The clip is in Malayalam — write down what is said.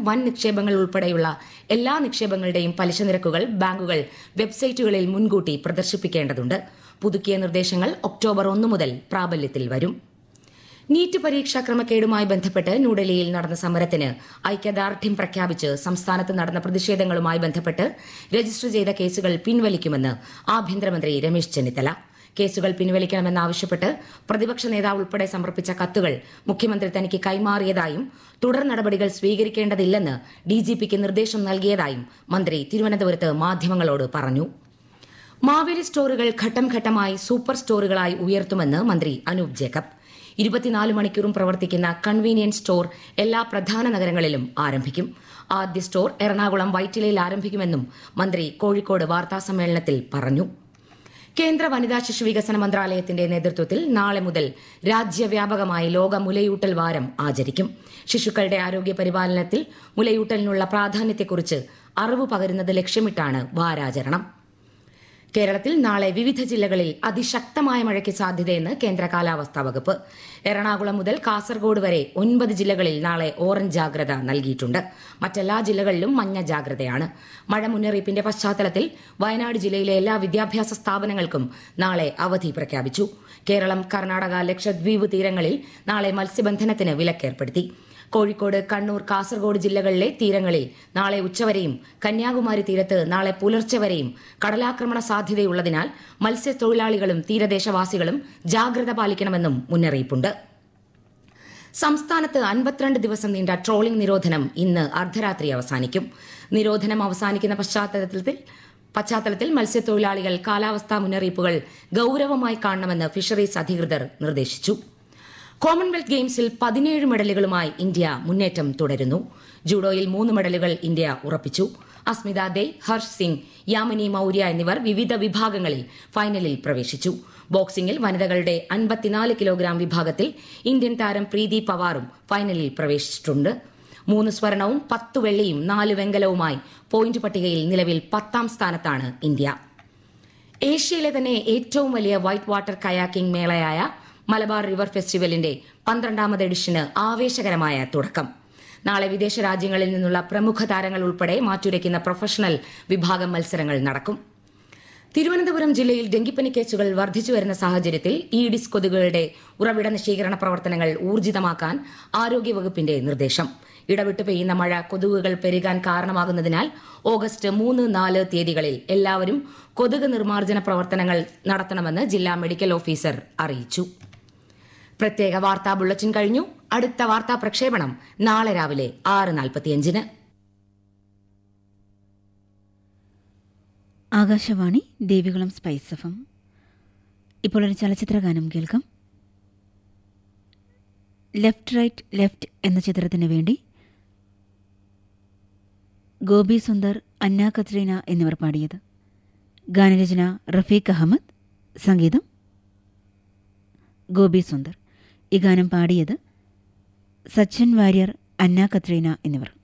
വൻ നിക്ഷേപങ്ങൾ ഉൾപ്പെടെയുള്ള എല്ലാ നിക്ഷേപങ്ങളുടെയും പലിശ നിരക്കുകൾ ബാങ്കുകൾ വെബ്സൈറ്റുകളിൽ മുൻകൂട്ടി പ്രദർശിപ്പിക്കേണ്ടതുണ്ട് പുതുക്കിയ നിർദ്ദേശങ്ങൾ ഒക്ടോബർ ഒന്ന് മുതൽ പ്രാബല്യത്തിൽ വരും നീറ്റ് പരീക്ഷാ ക്രമക്കേടുമായി ബന്ധപ്പെട്ട് ന്യൂഡൽഹിയിൽ നടന്ന സമരത്തിന് ഐക്യദാർഢ്യം പ്രഖ്യാപിച്ച് സംസ്ഥാനത്ത് നടന്ന പ്രതിഷേധങ്ങളുമായി ബന്ധപ്പെട്ട് രജിസ്റ്റർ ചെയ്ത കേസുകൾ പിൻവലിക്കുമെന്ന് ആഭ്യന്തരമന്ത്രി രമേശ് ചെന്നിത്തല കേസുകൾ പിൻവലിക്കണമെന്നാവശ്യപ്പെട്ട് പ്രതിപക്ഷ നേതാവ് ഉൾപ്പെടെ സമർപ്പിച്ച കത്തുകൾ മുഖ്യമന്ത്രി തനിക്ക് കൈമാറിയതായും തുടർ നടപടികൾ സ്വീകരിക്കേണ്ടതില്ലെന്ന് ഡിജിപിക്ക് നിർദ്ദേശം നൽകിയതായും മന്ത്രി തിരുവനന്തപുരത്ത് മാധ്യമങ്ങളോട് പറഞ്ഞു മാവേലി സ്റ്റോറുകൾ ഘട്ടം ഘട്ടമായി സൂപ്പർ സ്റ്റോറുകളായി ഉയർത്തുമെന്ന് മന്ത്രി അനൂപ് ജേക്കബ് ഇരുപത്തിനാല് മണിക്കൂറും പ്രവർത്തിക്കുന്ന കൺവീനിയൻസ് സ്റ്റോർ എല്ലാ പ്രധാന നഗരങ്ങളിലും ആരംഭിക്കും ആദ്യ സ്റ്റോർ എറണാകുളം വൈറ്റിലയിൽ ആരംഭിക്കുമെന്നും മന്ത്രി കോഴിക്കോട് വാർത്താസമ്മേളനത്തിൽ പറഞ്ഞു കേന്ദ്ര വനിതാ ശിശു വികസന മന്ത്രാലയത്തിന്റെ നേതൃത്വത്തിൽ നാളെ മുതൽ രാജ്യവ്യാപകമായി ലോക മുലയൂട്ടൽ വാരം ആചരിക്കും ശിശുക്കളുടെ ആരോഗ്യ പരിപാലനത്തിൽ മുലയൂട്ടലിനുള്ള പ്രാധാന്യത്തെക്കുറിച്ച് അറിവ് പകരുന്നത് ലക്ഷ്യമിട്ടാണ് വാരാചരണം കേരളത്തിൽ നാളെ വിവിധ ജില്ലകളിൽ അതിശക്തമായ മഴയ്ക്ക് സാധ്യതയെന്ന് കേന്ദ്ര കാലാവസ്ഥാ വകുപ്പ് എറണാകുളം മുതൽ കാസർഗോഡ് വരെ ഒൻപത് ജില്ലകളിൽ നാളെ ഓറഞ്ച് ജാഗ്രത നൽകിയിട്ടുണ്ട് മറ്റെല്ലാ ജില്ലകളിലും മഞ്ഞ ജാഗ്രതയാണ് മഴ മുന്നറിയിപ്പിന്റെ പശ്ചാത്തലത്തിൽ വയനാട് ജില്ലയിലെ എല്ലാ വിദ്യാഭ്യാസ സ്ഥാപനങ്ങൾക്കും നാളെ അവധി പ്രഖ്യാപിച്ചു കേരളം കർണാടക ലക്ഷദ്വീപ് തീരങ്ങളിൽ നാളെ മത്സ്യബന്ധനത്തിന് വിലക്കേർപ്പെടുത്തി കോഴിക്കോട് കണ്ണൂർ കാസർഗോഡ് ജില്ലകളിലെ തീരങ്ങളിൽ നാളെ ഉച്ചവരെയും കന്യാകുമാരി തീരത്ത് നാളെ പുലർച്ചെ വരെയും കടലാക്രമണ സാധ്യതയുള്ളതിനാൽ മത്സ്യത്തൊഴിലാളികളും തീരദേശവാസികളും ജാഗ്രത പാലിക്കണമെന്നും മുന്നറിയിപ്പുണ്ട് സംസ്ഥാനത്ത് അൻപത്തിരണ്ട് ദിവസം നീണ്ട ട്രോളിംഗ് നിരോധനം ഇന്ന് അർദ്ധരാത്രി അവസാനിക്കും നിരോധനം അവസാനിക്കുന്ന പശ്ചാത്തലത്തിൽ പശ്ചാത്തലത്തിൽ മത്സ്യത്തൊഴിലാളികൾ കാലാവസ്ഥാ മുന്നറിയിപ്പുകൾ ഗൌരവമായി കാണണമെന്ന് ഫിഷറീസ് അധികൃതർ നിർദ്ദേശിച്ചു കോമൺവെൽത്ത് ഗെയിംസിൽ പതിനേഴ് മെഡലുകളുമായി ഇന്ത്യ മുന്നേറ്റം തുടരുന്നു ജൂഡോയിൽ മൂന്ന് മെഡലുകൾ ഇന്ത്യ ഉറപ്പിച്ചു അസ്മിത ദേ ഹർഷ് സിംഗ് യാമിനി മൌര്യ എന്നിവർ വിവിധ വിഭാഗങ്ങളിൽ ഫൈനലിൽ പ്രവേശിച്ചു ബോക്സിംഗിൽ വനിതകളുടെ അൻപത്തിനാല് കിലോഗ്രാം വിഭാഗത്തിൽ ഇന്ത്യൻ താരം പ്രീതി പവാറും ഫൈനലിൽ പ്രവേശിച്ചിട്ടുണ്ട് മൂന്ന് സ്വർണവും പത്ത് വെള്ളിയും നാല് വെങ്കലവുമായി പോയിന്റ് പട്ടികയിൽ നിലവിൽ പത്താം സ്ഥാനത്താണ് ഇന്ത്യ ഏഷ്യയിലെ തന്നെ ഏറ്റവും വലിയ വൈറ്റ് വാട്ടർ കയാക്കിംഗ് മേളയായ മലബാർ റിവർ ഫെസ്റ്റിവലിന്റെ പന്ത്രണ്ടാമത് എഡിഷന് ആവേശകരമായ തുടക്കം നാളെ വിദേശ രാജ്യങ്ങളിൽ നിന്നുള്ള പ്രമുഖ താരങ്ങൾ ഉൾപ്പെടെ മാറ്റുരയ്ക്കുന്ന പ്രൊഫഷണൽ വിഭാഗം മത്സരങ്ങൾ നടക്കും തിരുവനന്തപുരം ജില്ലയിൽ ഡെങ്കിപ്പനി കേസുകൾ വർദ്ധിച്ചു വരുന്ന സാഹചര്യത്തിൽ ഈഡിസ് കൊതുകുകളുടെ ഉറവിട നശീകരണ പ്രവർത്തനങ്ങൾ ഊർജിതമാക്കാൻ ആരോഗ്യവകുപ്പിന്റെ നിർദ്ദേശം ഇടവിട്ട് പെയ്യുന്ന മഴ കൊതുകുകൾ പെരുകാൻ കാരണമാകുന്നതിനാൽ ഓഗസ്റ്റ് മൂന്ന് നാല് തീയതികളിൽ എല്ലാവരും കൊതുക് നിർമ്മാർജ്ജന പ്രവർത്തനങ്ങൾ നടത്തണമെന്ന് ജില്ലാ മെഡിക്കൽ ഓഫീസർ അറിയിച്ചു പ്രത്യേക വാർത്താ ബുള്ളറ്റിൻ കഴിഞ്ഞു അടുത്ത വാർത്താ പ്രക്ഷേപണം നാളെ രാവിലെ ആറ് നാൽപ്പത്തിയഞ്ചിന് ആകാശവാണി ദേവികുളം സ്പൈസ് എഫം ഇപ്പോൾ ഒരു ചലച്ചിത്ര ഗാനം കേൾക്കാം ലെഫ്റ്റ് റൈറ്റ് ലെഫ്റ്റ് എന്ന ചിത്രത്തിന് വേണ്ടി ഗോപി സുന്ദർ അന്ന കത്രീന എന്നിവർ പാടിയത് ഗാനരചന റഫീഖ് അഹമ്മദ് സംഗീതം ഗോപി സുന്ദർ ഈ ഗാനം പാടിയത് സച്ചിൻ വാര്യർ അന്ന കത്രീന എന്നിവർ